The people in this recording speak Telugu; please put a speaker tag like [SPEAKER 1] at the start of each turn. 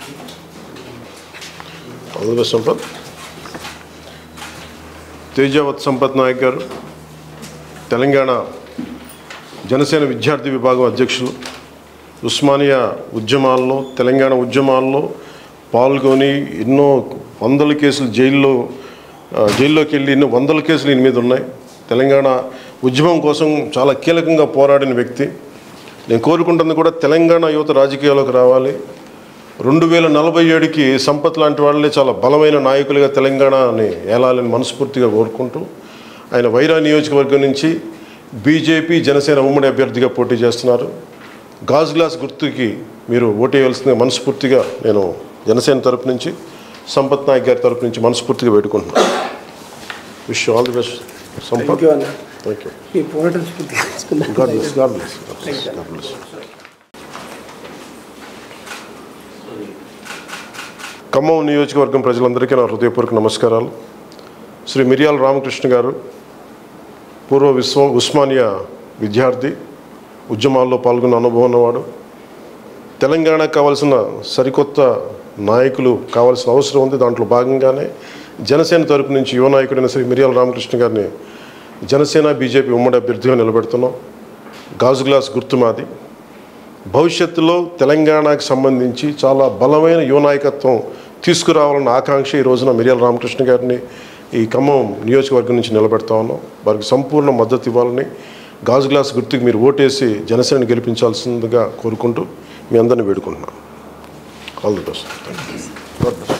[SPEAKER 1] all the best Sampath Tejavath Sampath Naik garu Telangana Janasena విద్యార్థి విభాగం అధ్యక్షులు ఉస్మానియా ఉద్యమాల్లో తెలంగాణ ఉద్యమాల్లో పాల్గొని ఎన్నో వందల కేసులు జైల్లో ఆ, జైల్లోకి వెళ్ళి ఎన్నో వందల కేసులు ఈయన మీద ఉన్నాయి తెలంగాణ ఉద్యమం కోసం చాలా కీలకంగా పోరాడిన వ్యక్తి నేను కోరుకుంటుంది కూడా తెలంగాణ యువత రాజకీయాల్లోకి రావాలి రెండు వేల నలభై ఏడుకి సంపత్ లాంటి వాళ్ళే చాలా బలమైన నాయకులుగా తెలంగాణని ఏలాలని మనస్ఫూర్తిగా కోరుకుంటూ ఆయన వైరా నియోజకవర్గం నుంచి బీజేపీ జనసేన ఉమ్మడి అభ్యర్థిగా పోటీ చేస్తున్నారు గాజు గ్లాస్ గుర్తుకి మీరు ఓటేయవలసిందిగా మనస్ఫూర్తిగా నేను జనసేన తరపు నుంచి సంపత్ నాయక్ గారి తరపు నుంచి మనస్ఫూర్తిగా పెట్టుకుంటున్నాను wish all the best Sampath
[SPEAKER 2] thank you అన్న
[SPEAKER 1] థ్యాంక్ యూ
[SPEAKER 2] మీ పోరాటం స్ఫూర్తి తీసుకున్నాను
[SPEAKER 1] God bless God bless God bless Khammam నియోజకవర్గం ప్రజలందరికీ నా హృదయపూర్వక నమస్కారాలు శ్రీ మిరియాల రామకృష్ణ గారు పూర్వ విశ్వ ఉస్మానియా విద్యార్థి ఉద్యమాల్లో పాల్గొన్న అనుభవం ఉన్నవాడు తెలంగాణకు కావాల్సిన సరికొత్త నాయకులు కావాల్సిన అవసరం ఉంది దాంట్లో భాగంగానే జనసేన తరపు నుంచి యువ నాయకుడైన శ్రీ మిరియాల రామకృష్ణ గారిని జనసేన బీజేపీ ఉమ్మడి అభ్యర్థిగా నిలబెడుతున్నాం గాజు గ్లాస్ గుర్తు మాది భవిష్యత్తులో తెలంగాణకు సంబంధించి చాలా బలమైన యువ నాయకత్వం తీసుకురావాలన్న ఆకాంక్ష ఈ రోజున మిరియాల రామకృష్ణ గారిని ఈ ఖమ్మం నియోజకవర్గం నుంచి నిలబెడతా ఉన్నాం వారికి సంపూర్ణ మద్దతు ఇవ్వాలని గాజు గ్లాస్ గుర్తుకు మీరు ఓటేసి జనసేనని గెలిపించాల్సిందిగా కోరుకుంటూ మీ అందరిని వేడుకుంటున్నాను all the best God bless